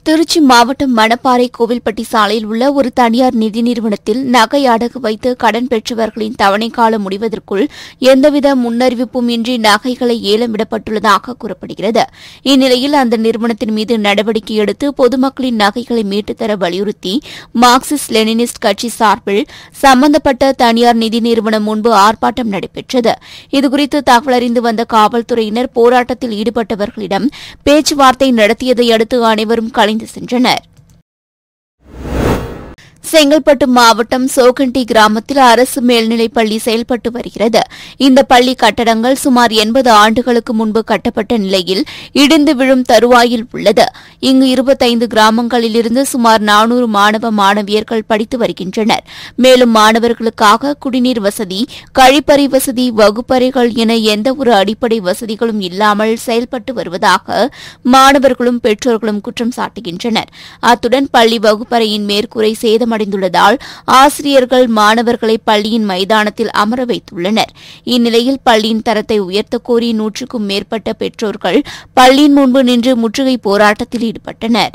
திருச்சி மாவட்டம் மணப்பாறை கோவில்பட்டி சாலையில் உள்ள ஒரு தனியார் நிதி நிறுவனத்தில் நகை அடகு வைத்து கடன் பெற்றவர்களின் தவணை காலம் முடிவதற்குள் எந்தவித முன்னறிவிப்பும் இன்றி நகைகளை ஏலம் விடப்பட்டுள்ளதாக கூறப்படுகிறது இந்நிலையில் அந்த நிறுவனத்தின் மீது நடவடிக்கை எடுத்து பொதுமக்களின் நகைகளை மீட்டுத் தர வலியுறுத்தி மார்க்சிஸ்ட் லெனினிஸ்ட் கட்சி சார்பில் சம்பந்தப்பட்ட தனியார் நிதி நிறுவனம் முன்பு ஆர்ப்பாட்டம் நடைபெற்றது இதுகுறித்து தகவல் அறிந்து வந்த காவல்துறையினர் போராட்டத்தில் ஈடுபட்டவர்களிடம் பேச்சுவார்த்தை நடத்தியதை அடுத்து அனைவரும் கலைந்து சென்றனர் செங்கல்பட்டு மாவட்டம் சோகண்டி கிராமத்தில் அரசு மேல்நிலைப் பள்ளி செயல்பட்டு வருகிறது இந்த பள்ளி கட்டடங்கள் சுமார் எண்பது ஆண்டுகளுக்கு முன்பு கட்டப்பட்ட நிலையில் இடிந்து விழும் தருவாயில் உள்ளது இங்கு இருபத்தைந்து கிராமங்களிலிருந்து சுமார் நானூறு மாணவ மாணவியர்கள் படித்து வருகின்றனர் மேலும் மாணவர்களுக்காக குடிநீர் வசதி கழிப்பறை வசதி வகுப்பறைகள் என எந்தவொரு அடிப்படை வசதிகளும் இல்லாமல் செயல்பட்டு வருவதாக மாணவர்களும் பெற்றோர்களும் குற்றம் சாட்டுகின்றனர் அத்துடன் பள்ளி வகுப்பறையின் மேற்கூரை சேதமடைந்துள்ளதால் ஆசிரியர்கள் மாணவர்களை பள்ளியின் மைதானத்தில் அமர வைத்துள்ளனர் இந்நிலையில் பள்ளியின் தரத்தை உயர்த்தக் கோரி நூற்றுக்கும் மேற்பட்ட பெற்றோர்கள் பள்ளியின் முன்பு நின்று முற்றுகை போராட்டத்தில் ஈடுபட்டனர்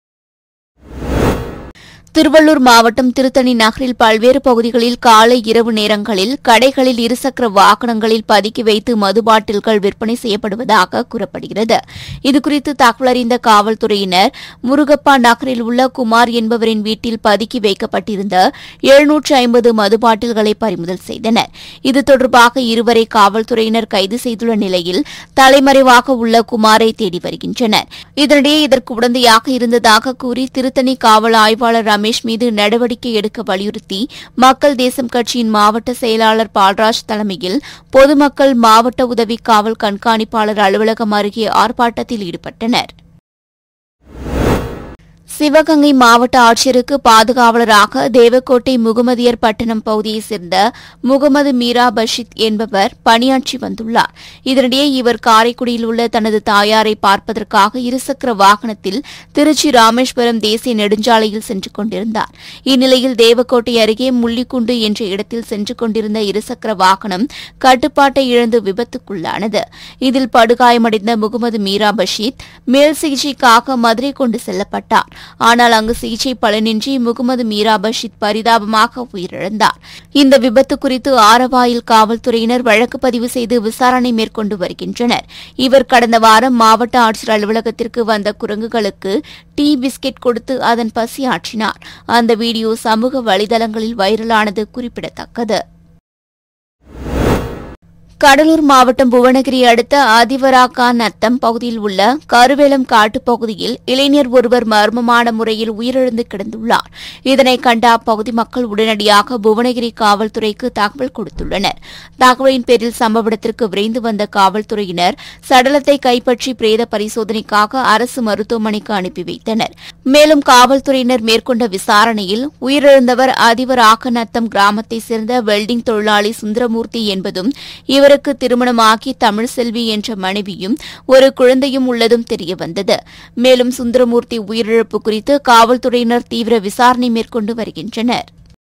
திருவள்ளூர் மாவட்டம் திருத்தணி நகரில் பல்வேறு பகுதிகளில் காலை இரவு நேரங்களில் கடைகளில் இருசக்கர வாகனங்களில் பதுக்கி வைத்து மது பாட்டில்கள் விற்பனை செய்யப்படுவதாக கூறப்படுகிறது இதுகுறித்து தகவல் அறிந்த காவல்துறையினர் முருகப்பா நகரில் உள்ள குமார் என்பவரின் வீட்டில் பதுக்கி வைக்கப்பட்டிருந்த எழுநூற்று ஐம்பது மது பாட்டில்களை பறிமுதல் செய்தனர் இது தொடர்பாக இருவரை காவல்துறையினர் கைது செய்துள்ள நிலையில் தலைமறைவாக உள்ள குமாரை தேடி வருகின்றனர் இதனிடையே இதற்கு உடந்தையாக இருந்ததாக கூறி திருத்தணி காவல் ஆய்வாளர் ரமேஷ் மீது நடவடிக்கை எடுக்க வலியுறுத்தி மக்கள் தேசம் கட்சியின் மாவட்ட செயலாளர் பால்ராஜ் தலைமையில் பொதுமக்கள் மாவட்ட உதவி காவல் கண்காணிப்பாளர் அலுவலகம் அருகே ஆர்ப்பாட்டத்தில் ஈடுபட்டனர் சிவகங்கை மாவட்ட ஆட்சியருக்கு பாதுகாவலராக தேவக்கோட்டை முகமதியர் பட்டணம் பகுதியைச் சேர்ந்த முகமது மீரா பஷீத் என்பவர் பணியாற்றி வந்துள்ளார் இதனிடையே இவர் காரைக்குடியில் உள்ள தனது தாயாரை பார்ப்பதற்காக இருசக்கர வாகனத்தில் திருச்சி ராமேஸ்வரம் தேசிய நெடுஞ்சாலையில் சென்று கொண்டிருந்தார் இந்நிலையில் தேவக்கோட்டை அருகே முள்ளிக்குண்டு என்ற இடத்தில் சென்று கொண்டிருந்த இருசக்கர வாகனம் கட்டுப்பாட்டை இழந்து விபத்துக்குள்ளானது இதில் படுகாயமடைந்த முகமது மீரா பஷீத் மேல் சிகிச்சைக்காக மதுரை கொண்டு செல்லப்பட்டார் ஆனால் அங்கு சிகிச்சை பலனின்றி முகமது மீரா பஷீத் பரிதாபமாக உயிரிழந்தார் இந்த விபத்து குறித்து ஆரவாயில் காவல்துறையினர் வழக்கு பதிவு செய்து விசாரணை மேற்கொண்டு வருகின்றனர் இவர் கடந்த வாரம் மாவட்ட ஆட்சியர் அலுவலகத்திற்கு வந்த குரங்குகளுக்கு டீ பிஸ்கெட் கொடுத்து அதன் பசி ஆற்றினார் அந்த வீடியோ சமூக வலைதளங்களில் வைரலானது குறிப்பிடத்தக்கது கடலூர் மாவட்டம் புவனகிரி அடுத்த ஆதிவராக்கா நத்தம் பகுதியில் உள்ள கருவேலம் காட்டுப் பகுதியில் இளைஞர் ஒருவர் மர்மமான முறையில் உயிரிழந்து கிடந்துள்ளார் இதனை கண்ட அப்பகுதி மக்கள் உடனடியாக புவனகிரி காவல்துறைக்கு தகவல் கொடுத்துள்ளனர் தகவலின் பேரில் சம்பவ இடத்திற்கு விரைந்து வந்த காவல்துறையினர் சடலத்தை கைப்பற்றி பிரேத பரிசோதனைக்காக அரசு மருத்துவமனைக்கு அனுப்பி வைத்தனர் மேலும் காவல்துறையினர் மேற்கொண்ட விசாரணையில் உயிரிழந்தவர் அதிபர் ஆக்கநத்தம் கிராமத்தைச் சேர்ந்த வெல்டிங் தொழிலாளி சுந்தரமூர்த்தி என்பதும் இவருக்கு திருமணமாகி தமிழ்செல்வி என்ற மனைவியும் ஒரு குழந்தையும் உள்ளதும் தெரியவந்தது மேலும் சுந்தரமூர்த்தி உயிரிழப்பு குறித்து காவல்துறையினர் தீவிர விசாரணை மேற்கொண்டு வருகின்றனர்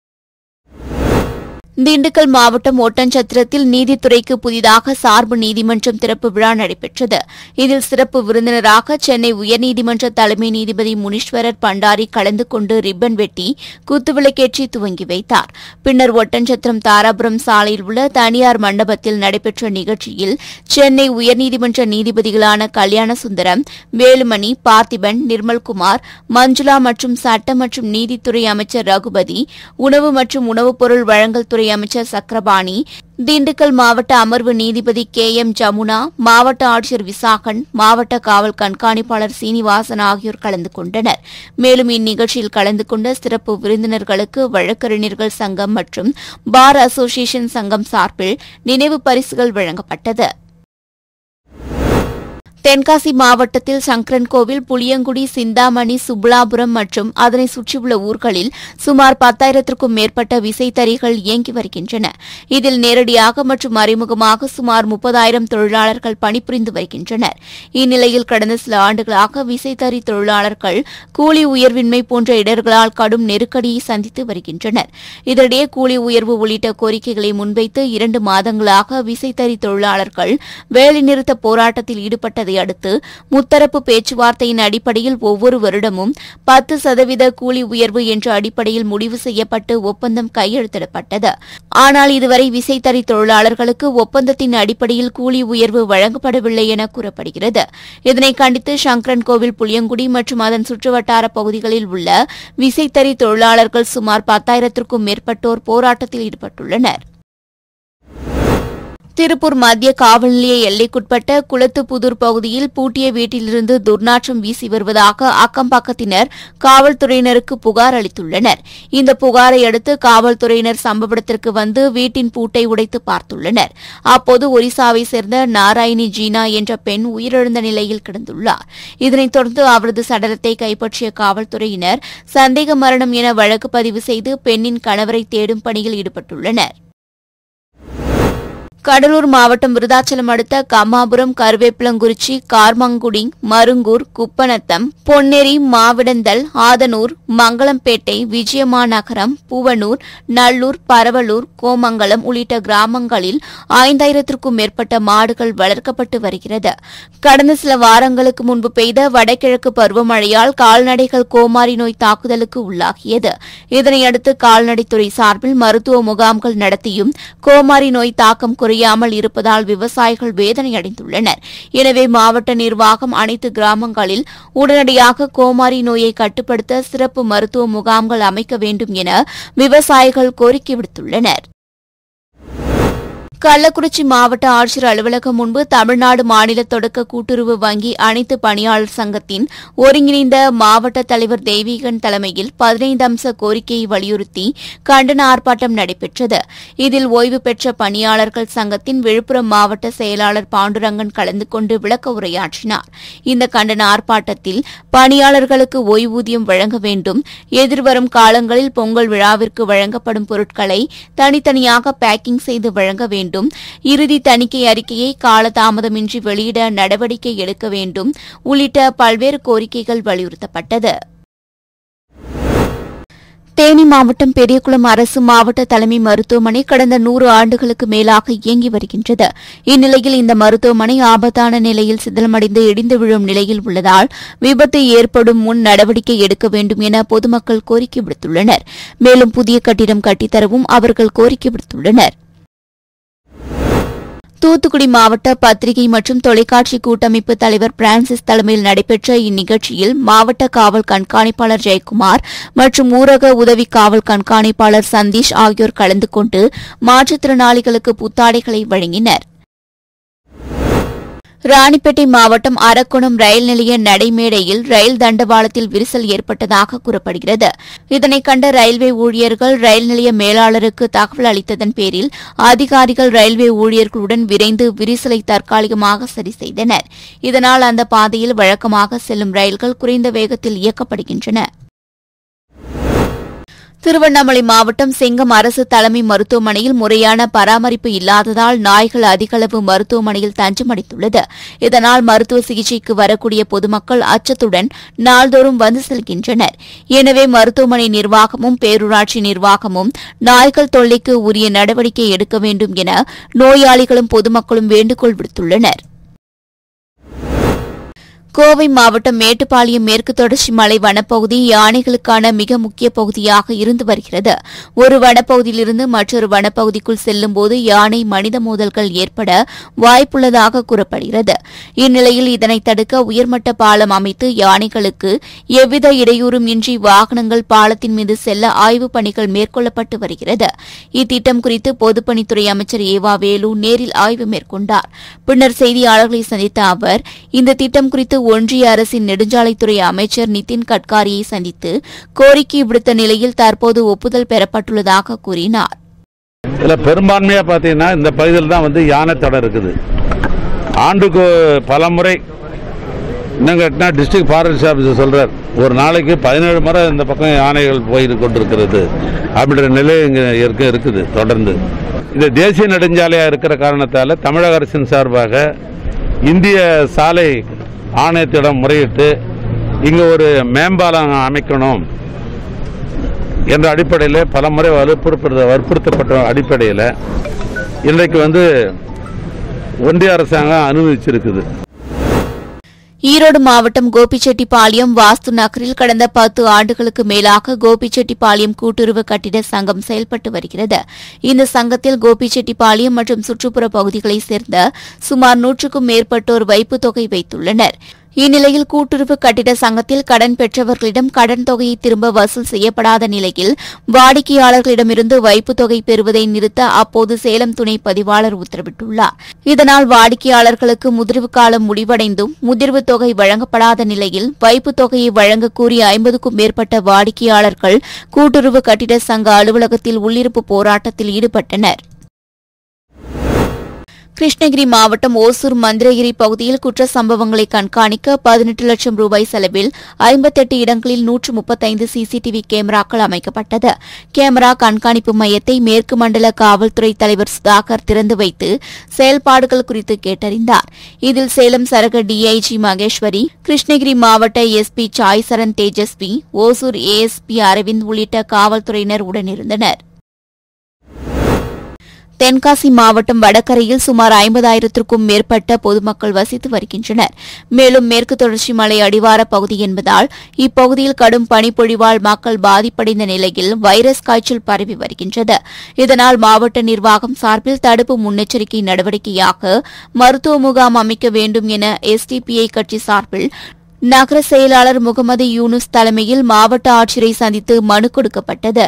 திண்டுக்கல் மாவட்டம் ஒட்டன்சத்திரத்தில் நீதித்துறைக்கு புதிதாக சார்பு நீதிமன்றம் திறப்பு விழா நடைபெற்றது இதில் சிறப்பு விருந்தினராக சென்னை உயர்நீதிமன்ற தலைமை நீதிபதி முனீஸ்வரர் பண்டாரி கலந்து கொண்டு ரிப்பன் வெட்டி குத்துவிளக்கேற்றி துவங்கி வைத்தார் பின்னர் ஒட்டன்சத்திரம் தாராபுரம் சாலையில் உள்ள தனியார் மண்டபத்தில் நடைபெற்ற நிகழ்ச்சியில் சென்னை உயர்நீதிமன்ற நீதிபதிகளான கல்யாண சுந்தரம் வேலுமணி பார்த்திபன் நிர்மல்குமார் மஞ்சுளா மற்றும் சட்ட மற்றும் நீதித்துறை அமைச்சர் ரகுபதி உணவு மற்றும் உணவுப் பொருள் வழங்கல் துறை அமைச்சர் சக்கரபாணி திண்டுக்கல் மாவட்ட அமர்வு நீதிபதி கே எம் ஜமுனா மாவட்ட ஆட்சியர் விசாகன் மாவட்ட காவல் கண்காணிப்பாளர் சீனிவாசன் ஆகியோர் கலந்து கொண்டனர் மேலும் இந்நிகழ்ச்சியில் கலந்து கொண்ட சிறப்பு விருந்தினர்களுக்கு வழக்கறிஞர்கள் சங்கம் மற்றும் பார் அசோசியேஷன் சங்கம் சார்பில் நினைவு பரிசுகள் வழங்கப்பட்டது தென்காசி மாவட்டத்தில் சங்கரன் கோவில் புளியங்குடி சிந்தாமணி சுப்லாபுரம் மற்றும் அதனை சுற்றியுள்ள ஊர்களில் சுமார் பத்தாயிரத்திற்கும் மேற்பட்ட விசைத்தறிகள் இயங்கி வருகின்றன இதில் நேரடியாக மற்றும் மறைமுகமாக சுமார் முப்பதாயிரம் தொழிலாளர்கள் பணிபுரிந்து வருகின்றனர் இந்நிலையில் கடந்த சில ஆண்டுகளாக விசைத்தறி தொழிலாளர்கள் கூலி உயர்வின்மை போன்ற இடர்களால் கடும் நெருக்கடியை சந்தித்து வருகின்றனர் இதனிடையே கூலி உயர்வு உள்ளிட்ட கோரிக்கைகளை முன்வைத்து இரண்டு மாதங்களாக விசைத்தறி தொழிலாளர்கள் வேலைநிறுத்த போராட்டத்தில் ஈடுபட்டதை செய்ததை அடுத்து முத்தரப்பு பேச்சுவார்த்தையின் அடிப்படையில் ஒவ்வொரு வருடமும் பத்து சதவீத கூலி உயர்வு என்ற அடிப்படையில் முடிவு செய்யப்பட்டு ஒப்பந்தம் கையெழுத்திடப்பட்டது ஆனால் இதுவரை விசைத்தறி தொழிலாளர்களுக்கு ஒப்பந்தத்தின் அடிப்படையில் கூலி உயர்வு வழங்கப்படவில்லை என கூறப்படுகிறது இதனை கண்டித்து சங்கரன் கோவில் புளியங்குடி மற்றும் அதன் சுற்றுவட்டார பகுதிகளில் உள்ள விசைத்தறி தொழிலாளர்கள் சுமார் பத்தாயிரத்திற்கும் மேற்பட்டோர் போராட்டத்தில் ஈடுபட்டுள்ளனர் திருப்பூர் மத்திய காவல் நிலைய எல்லைக்குட்பட்ட குளத்துப்புதூர் பகுதியில் பூட்டிய வீட்டிலிருந்து துர்நாற்றம் வீசி வருவதாக அக்கம்பக்கத்தினர் காவல்துறையினருக்கு புகார் அளித்துள்ளனர் இந்த புகாரை அடுத்து காவல்துறையினர் சம்பவ இடத்திற்கு வந்து வீட்டின் பூட்டை உடைத்து பார்த்துள்ளனர் அப்போது ஒரிசாவை சேர்ந்த நாராயணி ஜீனா என்ற பெண் உயிரிழந்த நிலையில் கிடந்துள்ளார் இதனைத் தொடர்ந்து அவரது சடலத்தை கைப்பற்றிய காவல்துறையினர் சந்தேக மரணம் என வழக்கு பதிவு செய்து பெண்ணின் கணவரை தேடும் பணியில் ஈடுபட்டுள்ளனர் கடலூர் மாவட்டம் விருதாச்சலம் அடுத்த கம்மாபுரம் கருவேப்பிலங்குறிச்சி கார்மங்குடி மருங்கூர் குப்பநத்தம் பொன்னேரி மாவிடந்தல் ஆதனூர் மங்களம்பேட்டை விஜயமாநகரம் பூவனூர் நல்லூர் பரவலூர் கோமங்கலம் உள்ளிட்ட கிராமங்களில் ஐந்தாயிரத்திற்கும் மேற்பட்ட மாடுகள் வளர்க்கப்பட்டு வருகிறது கடந்த சில வாரங்களுக்கு முன்பு பெய்த வடகிழக்கு பருவமழையால் கால்நடைகள் கோமாரி நோய் தாக்குதலுக்கு உள்ளாகியது இதனையடுத்து கால்நடைத்துறை சார்பில் மருத்துவ முகாம்கள் நடத்தியும் கோமாரி நோய் தாக்கம் குறையாமல் இருப்பதால் விவசாயிகள் வேதனையடைந்துள்ளனர் எனவே மாவட்ட நிர்வாகம் அனைத்து கிராமங்களில் உடனடியாக கோமாரி நோயை கட்டுப்படுத்த சிறப்பு மருத்துவ முகாம்கள் அமைக்க வேண்டும் என விவசாயிகள் கோரிக்கை விடுத்துள்ளனர் கள்ளக்குறிச்சி மாவட்ட ஆட்சியர் அலுவலகம் முன்பு தமிழ்நாடு மாநில தொடக்க கூட்டுறவு வங்கி அனைத்து பணியாளர் சங்கத்தின் ஒருங்கிணைந்த மாவட்ட தலைவர் தெய்வீகன் தலைமையில் பதினைந்து அம்ச கோரிக்கையை வலியுறுத்தி கண்டன ஆர்ப்பாட்டம் நடைபெற்றது இதில் ஓய்வு பெற்ற பணியாளர்கள் சங்கத்தின் விழுப்புரம் மாவட்ட செயலாளர் பாண்டுரங்கன் கலந்து கொண்டு விளக்க உரையாற்றினார் இந்த கண்டன ஆர்ப்பாட்டத்தில் பணியாளர்களுக்கு ஓய்வூதியம் வழங்க வேண்டும் எதிர்வரும் காலங்களில் பொங்கல் விழாவிற்கு வழங்கப்படும் பொருட்களை தனித்தனியாக பேக்கிங் செய்து வழங்க வேண்டும் இறுதி தணிக்கை அறிக்கையை காலதாமதமின்றி வெளியிட நடவடிக்கை எடுக்க வேண்டும் உள்ளிட்ட பல்வேறு கோரிக்கைகள் வலியுறுத்தப்பட்டது தேனி மாவட்டம் பெரியகுளம் அரசு மாவட்ட தலைமை மருத்துவமனை கடந்த நூறு ஆண்டுகளுக்கு மேலாக இயங்கி வருகின்றது இந்நிலையில் இந்த மருத்துவமனை ஆபத்தான நிலையில் சிதிலமடைந்து இடிந்து விழும் நிலையில் உள்ளதால் விபத்து ஏற்படும் முன் நடவடிக்கை எடுக்க வேண்டும் என பொதுமக்கள் கோரிக்கை விடுத்துள்ளனர் மேலும் புதிய கட்டிடம் கட்டித்தரவும் அவர்கள் கோரிக்கை விடுத்துள்ளனர் தூத்துக்குடி மாவட்ட பத்திரிகை மற்றும் தொலைக்காட்சி கூட்டமைப்பு தலைவர் பிரான்சிஸ் தலைமையில் நடைபெற்ற இந்நிகழ்ச்சியில் மாவட்ட காவல் கண்காணிப்பாளர் ஜெயக்குமார் மற்றும் ஊரக உதவி காவல் கண்காணிப்பாளர் சந்தீஷ் ஆகியோர் கலந்து கொண்டு மாற்றுத்திறனாளிகளுக்கு புத்தாடைகளை வழங்கினர் ராணிப்பேட்டை மாவட்டம் அரக்கோணம் ரயில் நிலைய நடைமேடையில் ரயில் தண்டவாளத்தில் விரிசல் ஏற்பட்டதாக கூறப்படுகிறது இதனை கண்ட ரயில்வே ஊழியர்கள் ரயில் நிலைய மேலாளருக்கு தகவல் அளித்ததன் பேரில் அதிகாரிகள் ரயில்வே ஊழியர்களுடன் விரைந்து விரிசலை தற்காலிகமாக சரி செய்தனர் இதனால் அந்த பாதையில் வழக்கமாக செல்லும் ரயில்கள் குறைந்த வேகத்தில் இயக்கப்படுகின்றன திருவண்ணாமலை மாவட்டம் செங்கம் அரசு தலைமை மருத்துவமனையில் முறையான பராமரிப்பு இல்லாததால் நாய்கள் அதிகளவு மருத்துவமனையில் தஞ்சமடைந்துள்ளது இதனால் மருத்துவ சிகிச்சைக்கு வரக்கூடிய பொதுமக்கள் அச்சத்துடன் நாள்தோறும் வந்து செல்கின்றனர் எனவே மருத்துவமனை நிர்வாகமும் பேரூராட்சி நிர்வாகமும் நாய்கள் தொல்லைக்கு உரிய நடவடிக்கை எடுக்க வேண்டும் என நோயாளிகளும் பொதுமக்களும் வேண்டுகோள் விடுத்துள்ளனா் கோவை மாவட்டம் மேட்டுப்பாளையம் மேற்கு தொடர்ச்சி மலை வனப்பகுதி யானைகளுக்கான மிக முக்கிய பகுதியாக இருந்து வருகிறது ஒரு வனப்பகுதியிலிருந்து மற்றொரு வனப்பகுதிக்குள் செல்லும்போது யானை மனித மோதல்கள் ஏற்பட வாய்ப்புள்ளதாக கூறப்படுகிறது இந்நிலையில் இதனை தடுக்க உயர்மட்ட பாலம் அமைத்து யானைகளுக்கு எவ்வித இடையூறும் இன்றி வாகனங்கள் பாலத்தின் மீது செல்ல ஆய்வுப் பணிகள் மேற்கொள்ளப்பட்டு வருகிறது இத்திட்டம் குறித்து பொதுப்பணித்துறை அமைச்சர் ஏவா வேலு நேரில் ஆய்வு மேற்கொண்டார் பின்னர் செய்தியாளர்களை சந்தித்த அவர் இந்த திட்டம் குறித்து ஒன்றிய அரசின் நெடுஞ்சாலைத்துறை அமைச்சர் நிதின் கட்காரியை சந்தித்து கோரிக்கை விடுத்த நிலையில் தற்போது ஒப்புதல் பெறப்பட்டுள்ளதாக கூறினார் இதில் பெரும்பான்மையாக பார்த்தீங்கன்னா இந்த பகுதியில் தான் வந்து யானை தடை இருக்குது ஆண்டுக்கு பல முறை இன்னும் கேட்டினா டிஸ்ட்ரிக்ட் ஃபாரஸ்ட் ஆஃபீஸர் சொல்கிறார் ஒரு நாளைக்கு பதினேழு முறை இந்த பக்கம் யானைகள் போய் கொண்டிருக்கிறது அப்படின்ற நிலை இங்கே இருக்க இருக்குது தொடர்ந்து இந்த தேசிய நெடுஞ்சாலையாக இருக்கிற காரணத்தால் தமிழக அரசின் சார்பாக இந்திய சாலை ஆணையத்திடம் முறையிட்டு இங்கே ஒரு மேம்பாலம் அமைக்கணும் என்ற அடிப்படையில் பல முறை வலுப்படுத்த வற்புறுத்தப்பட்ட அடிப்படையில் இன்றைக்கு வந்து ஒன்றிய அரசாங்கம் அனுமதிச்சிருக்குது ஈரோடு மாவட்டம் கோபிச்செட்டிப்பாளையம் வாஸ்து நகரில் கடந்த பத்து ஆண்டுகளுக்கு மேலாக கோபிச்செட்டிப்பாளையம் கூட்டுறவு கட்டிட சங்கம் செயல்பட்டு வருகிறது இந்த சங்கத்தில் கோபிச்செட்டிப்பாளையம் மற்றும் சுற்றுப்புற பகுதிகளைச் சேர்ந்த சுமார் நூற்றுக்கும் மேற்பட்டோர் வைப்புத் தொகை வைத்துள்ளனர் இந்நிலையில் கூட்டுறவு கட்டிட சங்கத்தில் கடன் பெற்றவர்களிடம் கடன் தொகையை திரும்ப வசூல் செய்யப்படாத நிலையில் வாடிக்கையாளர்களிடமிருந்து வைப்புத் தொகை பெறுவதை நிறுத்த அப்போது சேலம் துணை பதிவாளர் உத்தரவிட்டுள்ளார் இதனால் வாடிக்கையாளர்களுக்கு முதிர்வு காலம் முடிவடைந்தும் முதிர்வு தொகை வழங்கப்படாத நிலையில் வைப்புத் தொகையை வழங்க கூறி ஐம்பதுக்கும் மேற்பட்ட வாடிக்கையாளர்கள் கூட்டுறவு கட்டிட சங்க அலுவலகத்தில் உள்ளிருப்பு போராட்டத்தில் ஈடுபட்டனர் கிருஷ்ணகிரி மாவட்டம் ஓசூர் மந்திரகிரி பகுதியில் குற்ற சம்பவங்களை கண்காணிக்க பதினெட்டு லட்சம் ரூபாய் செலவில் ஐம்பத்தெட்டு இடங்களில் நூற்று முப்பத்தைந்து சிசிடிவி கேமராக்கள் அமைக்கப்பட்டது கேமரா கண்காணிப்பு மையத்தை மேற்கு மண்டல காவல்துறை தலைவர் சுதாகர் திறந்து வைத்து செயல்பாடுகள் குறித்து கேட்டறிந்தார் இதில் சேலம் சரக டிஐஜி மகேஸ்வரி கிருஷ்ணகிரி மாவட்ட எஸ்பி சாய்சரன் தேஜஸ்வி ஓசூர் ஏஎஸ்பி அரவிந்த் உள்ளிட்ட காவல்துறையினர் உடனிருந்தனர் தென்காசி மாவட்டம் வடகரையில் சுமார் ஐம்பதாயிரத்திற்கும் மேற்பட்ட பொதுமக்கள் வசித்து வருகின்றனர் மேலும் மேற்கு தொடர்ச்சி மலை அடிவார பகுதி என்பதால் இப்பகுதியில் கடும் பனிப்பொழிவால் மக்கள் பாதிப்படைந்த நிலையில் வைரஸ் காய்ச்சல் பரவி வருகின்றது இதனால் மாவட்ட நிர்வாகம் சார்பில் தடுப்பு முன்னெச்சரிக்கை நடவடிக்கையாக மருத்துவ முகாம் அமைக்க வேண்டும் என எஸ்டிபிஐ கட்சி சார்பில் நகர செயலாளர் முகமது யூனுஸ் தலைமையில் மாவட்ட ஆட்சியரை சந்தித்து மனு கொடுக்கப்பட்டது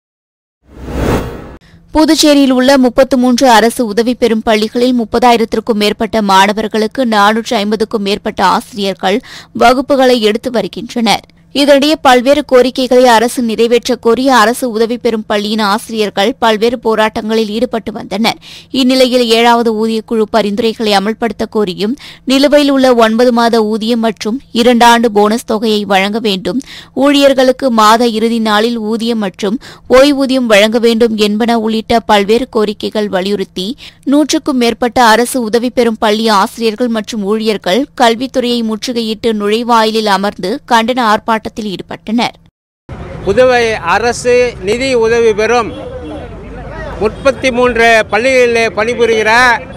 புதுச்சேரியில் உள்ள முப்பத்து மூன்று அரசு உதவி பெறும் பள்ளிகளில் முப்பதாயிரத்திற்கும் மேற்பட்ட மாணவர்களுக்கு நானூற்று ஐம்பதுக்கும் மேற்பட்ட ஆசிரியர்கள் வகுப்புகளை எடுத்து வருகின்றனர் இதனிடையே பல்வேறு கோரிக்கைகளை அரசு நிறைவேற்றக் கோரி அரசு உதவி பெறும் பள்ளியின் ஆசிரியர்கள் பல்வேறு போராட்டங்களில் ஈடுபட்டு வந்தனர் இந்நிலையில் ஏழாவது ஊதியக்குழு பரிந்துரைகளை அமல்படுத்த கோரியும் நிலுவையில் உள்ள ஒன்பது மாத ஊதியம் மற்றும் இரண்டு ஆண்டு போனஸ் தொகையை வழங்க வேண்டும் ஊழியர்களுக்கு மாத இறுதி நாளில் ஊதியம் மற்றும் ஓய்வூதியம் வழங்க வேண்டும் என்பன உள்ளிட்ட பல்வேறு கோரிக்கைகள் வலியுறுத்தி நூற்றுக்கும் மேற்பட்ட அரசு உதவி பெறும் பள்ளி ஆசிரியர்கள் மற்றும் ஊழியர்கள் கல்வித்துறையை முற்றுகையிட்டு நுழைவாயிலில் அமர்ந்து கண்டன ஆர்ப்பாட்டத்தில் ஈடுபட்டனர் புதுவை அரசு நிதி உதவி பெறும் முப்பத்தி மூன்று பள்ளிகளிலே பணிபுரிகிற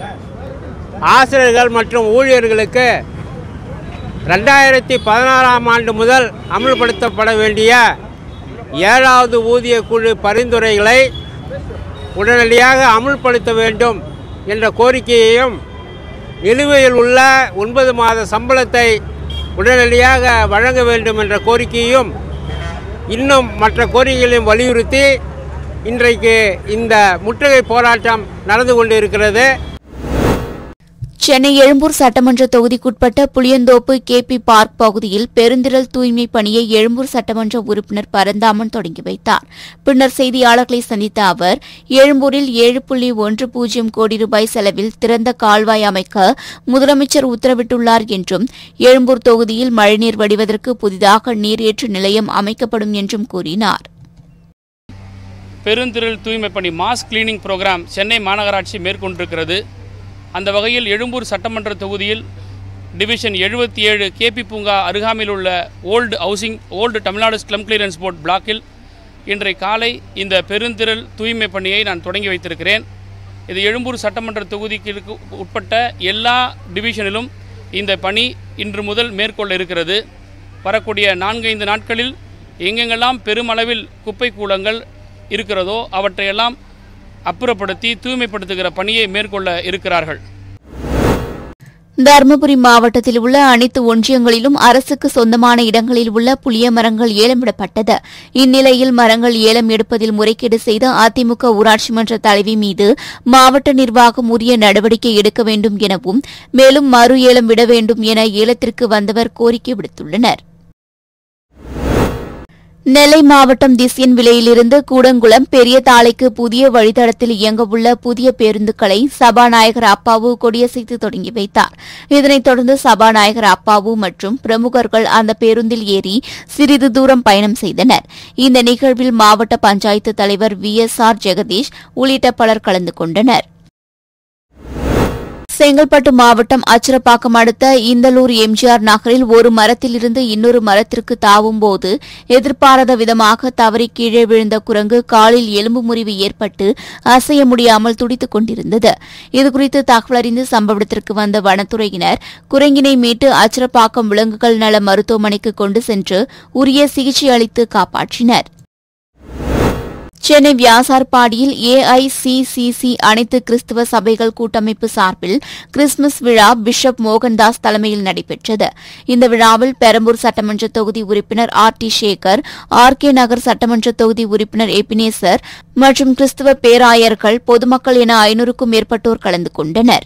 ஆசிரியர்கள் மற்றும் ஊழியர்களுக்கு ரெண்டாயிரத்தி பதினாறாம் ஆண்டு முதல் அமல்படுத்தப்பட வேண்டிய ஏழாவது ஊதிய குழு பரிந்துரைகளை உடனடியாக அமுல்படுத்த வேண்டும் என்ற கோரிக்கையையும் நிலுவையில் உள்ள ஒன்பது மாத சம்பளத்தை உடனடியாக வழங்க வேண்டும் என்ற கோரிக்கையும் இன்னும் மற்ற கோரிக்கைகளையும் வலியுறுத்தி இன்றைக்கு இந்த முற்றுகை போராட்டம் நடந்து கொண்டிருக்கிறது சென்னை எழும்பூர் சட்டமன்ற தொகுதிக்குட்பட்ட புளியந்தோப்பு கேபி பார்க் பகுதியில் பெருந்திரள் தூய்மை பணியை எழும்பூர் சட்டமன்ற உறுப்பினர் பரந்தாமன் தொடங்கி வைத்தார் பின்னர் செய்தியாளர்களை சந்தித்த அவர் எழும்பூரில் ஏழு புள்ளி ஒன்று பூஜ்ஜியம் கோடி ரூபாய் செலவில் திறந்த கால்வாய் அமைக்க முதலமைச்சர் உத்தரவிட்டுள்ளார் என்றும் எழும்பூர் தொகுதியில் மழைநீர் வடிவதற்கு புதிதாக நீரேற்று நிலையம் அமைக்கப்படும் என்றும் கூறினார் பெருந்திரள் தூய்மை பணி மாஸ் கிளீனிங் ப்ரோக்ராம் சென்னை மாநகராட்சி மேற்கொண்டிருக்கிறது அந்த வகையில் எழும்பூர் சட்டமன்ற தொகுதியில் டிவிஷன் எழுபத்தி ஏழு கேபி பூங்கா அருகாமையில் உள்ள old housing old Tamil Nadu slum clearance board பிளாக்கில் இன்றை காலை இந்த பெருந்திரள் தூய்மை பணியை நான் தொடங்கி வைத்திருக்கிறேன் இது எழும்பூர் சட்டமன்ற தொகுதிக்கு இருக்கு- உட்பட்ட எல்லா டிவிஷனிலும் இந்த பணி இன்று முதல் மேற்கொள்ள இருக்கிறது வரக்கூடிய நான்கைந்து நாட்களில் எங்கெங்கெல்லாம் பெருமளவில் குப்பை கூலங்கள் இருக்கிறதோ அவற்றையெல்லாம் அப்புறப்படுத்தி தூய்மைப்படுத்துகிற பணியை மேற்கொள்ள இருக்கிறார்கள் தருமபுரி மாவட்டத்தில் உள்ள அனைத்து ஒன்றியங்களிலும் அரசுக்கு சொந்தமான இடங்களில் உள்ள புளிய மரங்கள் ஏலமிடப்பட்டது இந்நிலையில் மரங்கள் ஏலம் எடுப்பதில் முறைகேடு செய்த அதிமுக ஊராட்சி மன்ற தலைவி மீது மாவட்ட நிர்வாகம் உரிய நடவடிக்கை எடுக்க வேண்டும் எனவும் மேலும் மறு ஏலம் விட வேண்டும் என ஏலத்திற்கு வந்தவர் கோரிக்கை விடுத்துள்ளனர் நெல்லை மாவட்டம் திஸ்யன் விலையிலிருந்து கூடங்குளம் பெரிய தாளைக்கு புதிய வழித்தடத்தில் இயங்கவுள்ள புதிய பேருந்துகளை சபாநாயகர் அப்பாவு கொடியசைத்து தொடங்கி வைத்தார் இதனைத் தொடர்ந்து சபாநாயகர் அப்பாவு மற்றும் பிரமுகர்கள் அந்த பேருந்தில் ஏறி சிறிது தூரம் பயணம் செய்தனர் இந்த நிகழ்வில் மாவட்ட பஞ்சாயத்து தலைவர் வி எஸ் ஆர் ஜெகதீஷ் உள்ளிட்ட பலர் கலந்து கொண்டனர் செங்கல்பட்டு மாவட்டம் அச்சிரப்பாக்கம் அடுத்த இந்தலூர் எம்ஜிஆர் நகரில் ஒரு மரத்திலிருந்து இன்னொரு மரத்திற்கு தாவும் போது எதிர்பாராத விதமாக தவறி கீழே விழுந்த குரங்கு காலில் எலும்பு முறிவு ஏற்பட்டு அசைய முடியாமல் துடித்துக் கொண்டிருந்தது இதுகுறித்து தகவல் அறிந்து சம்பவ இடத்திற்கு வந்த வனத்துறையினர் குரங்கினை மீட்டு அச்சிரப்பாக்கம் விலங்குகள் நல மருத்துவமனைக்கு கொண்டு சென்று உரிய சிகிச்சை அளித்து காப்பாற்றினர் சென்னை வியாசார்பாடியில் ஏஐசிசிசி அனைத்து கிறிஸ்துவ சபைகள் கூட்டமைப்பு சார்பில் கிறிஸ்துமஸ் விழா பிஷப் மோகன்தாஸ் தலைமையில் நடைபெற்றது இந்த விழாவில் பெரம்பூர் சட்டமன்ற தொகுதி உறுப்பினர் R D Sekar R K Nagar சட்டமன்ற தொகுதி உறுப்பினர் எபினேசர் மற்றும் கிறிஸ்துவ பேராயர்கள் பொதுமக்கள் என ஐநூறுக்கும் மேற்பட்டோர் கலந்து கொண்டனர்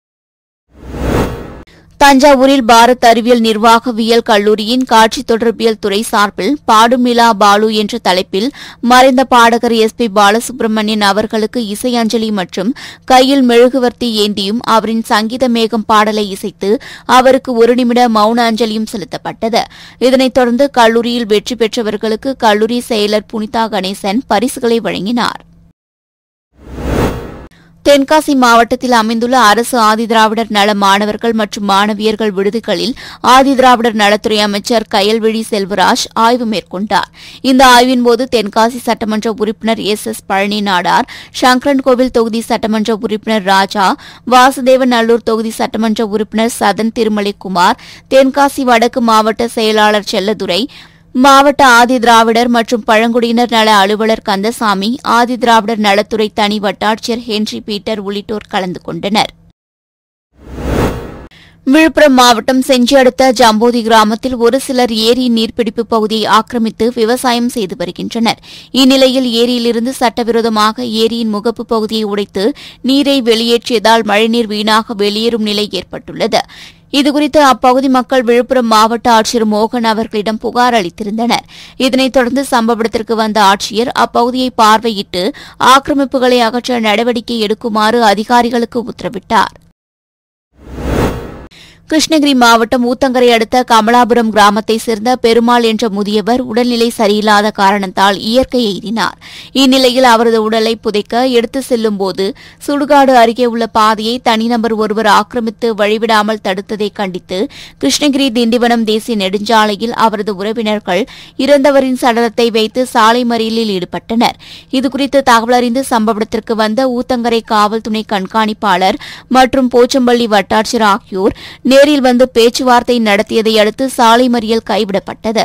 தஞ்சாவூரில் பாரத் அறிவியல் நிர்வாகவியல் கல்லூரியின் காட்சி தொடர்பியல் துறை சார்பில் பாடுமிலா பாலு என்ற தலைப்பில் மறைந்த பாடகர் எஸ் பி பாலசுப்ரமணியன் அவர்களுக்கு இசை அஞ்சலி மற்றும் கையில் மெழுகுவர்த்தி ஏந்தியும் அவரின் சங்கீத மேகம் பாடலை இசைத்து அவருக்கு ஒரு நிமிட மௌன அஞ்சலியும் செலுத்தப்பட்டது இதனைத் தொடர்ந்து கல்லூரியில் வெற்றி பெற்றவர்களுக்கு கல்லூரி செயலர் புனிதா கணேசன் பரிசுகளை வழங்கினார் தென்காசி மாவட்டத்தில் அமைந்துள்ள அரசு ஆதிதிராவிடர் நல மாணவர்கள் மற்றும் மாணவியர்கள் விடுதிகளில் ஆதிதிராவிடர் நலத்துறை அமைச்சர் கயல்விழி செல்வராஜ் ஆய்வு மேற்கொண்டார் இந்த ஆய்வின்போது தென்காசி சட்டமன்ற உறுப்பினர் எஸ் எஸ் பழனி நாடார் சங்கரன் கோவில் தொகுதி சட்டமன்ற உறுப்பினர் ராஜா வாசுதேவ நல்லூர் தொகுதி சட்டமன்ற உறுப்பினர் சதன் திருமலைக்குமார் தென்காசி வடக்கு மாவட்ட செயலாளர் செல்லதுரை மாவட்ட ஆதி திராவிடர் மற்றும் பழங்குடியினர் நல அலுவலர் கந்தசாமி ஆதி திராவிடர் நலத்துறை தனி வட்டாட்சியர் ஹென்றி பீட்டர் உள்ளிட்டோர் கலந்து கொண்டனர் விழுப்புரம் மாவட்டம் செஞ்சி அடுத்த ஜம்போதி கிராமத்தில் ஒரு சிலர் ஏரி நீர்பிடிப்பு பகுதியை ஆக்கிரமித்து விவசாயம் செய்து வருகின்றனர் இந்நிலையில் ஏரியிலிருந்து சட்டவிரோதமாக ஏரியின் முகப்பு பகுதியை உடைத்து நீரை வெளியேற்றியதால் மழைநீர் வீணாக வெளியேறும் நிலை ஏற்பட்டுள்ளது இதுகுறித்து அப்பகுதி மக்கள் விழுப்புரம் மாவட்ட ஆட்சியர் மோகன் அவர்களிடம் புகார் அளித்திருந்தனர் இதனைத் தொடர்ந்து சம்பவ இடத்திற்கு வந்த ஆட்சியர் அப்பகுதியை பார்வையிட்டு ஆக்கிரமிப்புகளை அகற்ற நடவடிக்கை எடுக்குமாறு அதிகாரிகளுக்கு உத்தரவிட்டார் கிருஷ்ணகிரி மாவட்டம் ஊத்தங்கரை அடுத்த கமலாபுரம் கிராமத்தைச் சேர்ந்த பெருமாள் என்ற முதியவர் உடல்நிலை சரியில்லாத காரணத்தால் இயற்கை எய்தினார் இந்நிலையில் அவரது உடலை புதைக்க எடுத்து செல்லும்போது சுடுகாடு அருகே உள்ள பாதையை தனிநபர் ஒருவர் ஆக்கிரமித்து வழிவிடாமல் தடுத்ததை கண்டித்து கிருஷ்ணகிரி திண்டிவனம் தேசிய நெடுஞ்சாலையில் அவரது உறவினர்கள் இறந்தவரின் சடலத்தை வைத்து சாலை மறியலில் ஈடுபட்டனர் இதுகுறித்து தகவல் அறிந்து சம்பவ இடத்திற்கு வந்த ஊத்தங்கரை காவல் துணை கண்காணிப்பாளர் மற்றும் போச்சம்பள்ளி வட்டாட்சியர் ஆகியோர் நேரில் வந்து பேச்சுவார்த்தை நடத்தியதை அடுத்து சாலை மறியல் கைவிடப்பட்டது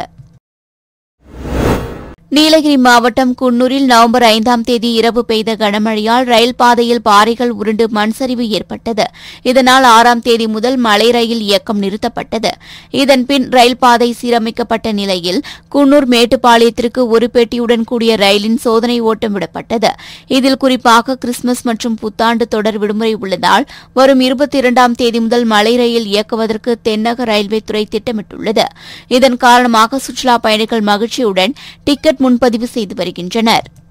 நீலகிரி மாவட்டம் குன்னூரில் நவம்பர் ஐந்தாம் தேதி இரவு பெய்த கனமழையால் ரயில் பாதையில் பாறைகள் உருண்டு மண் சரிவு ஏற்பட்டது இதனால் ஆறாம் தேதி முதல் மலை ரயில் இயக்கம் நிறுத்தப்பட்டது இதன்பின் ரயில் பாதை சீரமைக்கப்பட்ட நிலையில் குன்னூர் மேட்டுப்பாளையத்திற்கு ஒரு பெட்டியுடன் கூடிய ரயிலின் சோதனை ஓட்டம் விடப்பட்டது இதில் குறிப்பாக கிறிஸ்துமஸ் மற்றும் புத்தாண்டு தொடர் விடுமுறை உள்ளதால் வரும் இருபத்தி இரண்டாம் தேதி முதல் மலை ரயில் இயக்குவதற்கு தென்னக ரயில்வே துறை திட்டமிட்டுள்ளது இதன் காரணமாக சுற்றுலா பயணிகள் மகிழ்ச்சியுடன் டிக்கெட் முன்பதிவு செய்து வருகின்றனர்